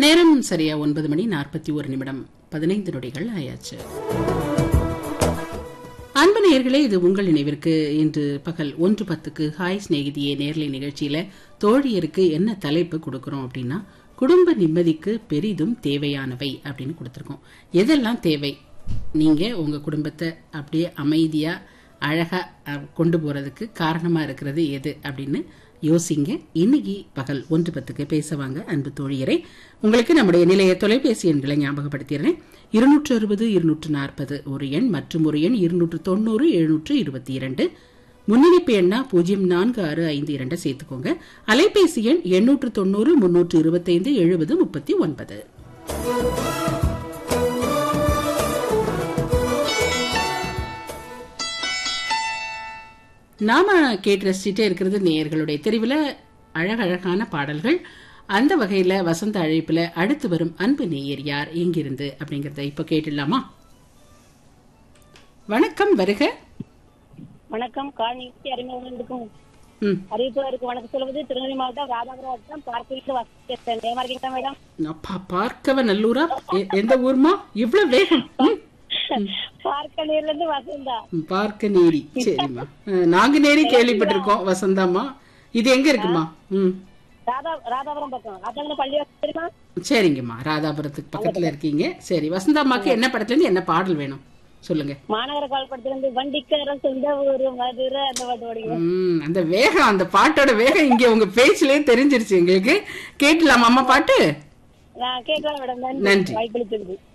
நேரம் சரியா ஒன்பது மணி நாற்பத்தி ஒரு நிமிடம் பதினைந்து நொடிகள் ஆயாச்சு அன்பு நேயர்களே இது உங்கள் நினைவிற்கு இன்று பகல் ஒன்று பத்துக்கு ஹாய் சிநேகிதியே நேர்லை நிகழ்ச்சியில தோழியருக்கு என்ன தலைப்பு கொடுக்கறோம் அப்படின்னா குடும்ப நிம்மதிக்கு பெரிதும் தேவையானவை அப்படின்னு கொடுத்துருக்கோம் எதெல்லாம் தேவை நீங்க உங்க குடும்பத்தை அப்படியே அமைதியா அழகா அஹ், கொண்டு போறதுக்கு காரணமா இருக்கிறது எது அப்படின்னு யோசிங்க இன்னைக்கு பகல் ஒன்று பத்துக்கு பேசுவாங்க அன்பு தோழியரை உங்களுக்கு நம்முடைய நிலைய தொலைபேசி எண்களை ஞாபகப்படுத்திடுறேன் இருநூற்று அறுபது இருநூற்று நாற்பது ஒரு எண் மற்றும் ஒரு எண் இருநூற்று தொண்ணூறு எழுநூற்று இருபத்தி இரண்டு முன்னிணைப்பு எண்ணா பூஜ்ஜியம் நான்கு ஆறு ஐந்து இரண்டை சேர்த்துக்கோங்க அலைபேசி எண் எண்ணூற்று தொண்ணூறு முன்னூற்று இருபத்தைந்து எழுபது முப்பத்தி ஒன்பது நாம கேட்டு ரசிச்சுட்டே இருக்கிறது நேயர்களுடைய தெரிவில் அழகழகான பாடல்கள் அந்த வகையில வசந்த அழைப்புல அடுத்து வரும் அன்பு நேயர் யார் எங்கிருந்து அப்படிங்கறத இப்ப கேட்டுடலாமா வணக்கம் வருக வணக்கம் காலனிக்கு அறிமுகம் ம் அறிவிப்பதற்கு வணக்கம் சொல்வது திருநெல்வேலி மாவட்டம் ராதாபுரம் வட்டம் பார்க்கலிட்டு வசதி நேமா இருக்கீங்களா மேடம் அப்பா பார்க்கவ நல்லூரா எ- எந்த ஊர்மா இவ்வளவு வேகம் ம், பார்க்க நீர்ல இருந்து வசந்தா ம், பார்க்க நேரி சரிம்மா அஹ், நாங்குநேரி கேள்விப்பட்டிருக்கோம் வசந்தாம்மா இது எங்க இருக்குமா ம் ராதா ராதாபுரம் பக்கம் ராதாபுரம் பள்ளி வசதி தெரியுமா சரிங்கம்மா ராதாபுரத்துக்கு பக்கத்துல இருக்கீங்க சரி வசந்தாம்மாக்கு என்ன படத்துல இருந்து என்ன பாடல் வேணும் சொல்லுங்க மாநகர கால் படத்துல இருந்து வண்டிக்கார சொந்த ஊரு மதுரை அந்த பாட்டு ஓடிங்க ம், அந்த வேகம் அந்த பாட்டோட வேகம் இங்க உங்க பேச்சிலே தெரிஞ்சிருச்சு எங்களுக்கு கேட்டலாமா அம்மா பாட்டு நான் கேட்கலாம் மேடம் நன்றி. நன்றி வாய்ப்பளித்ததுக்கு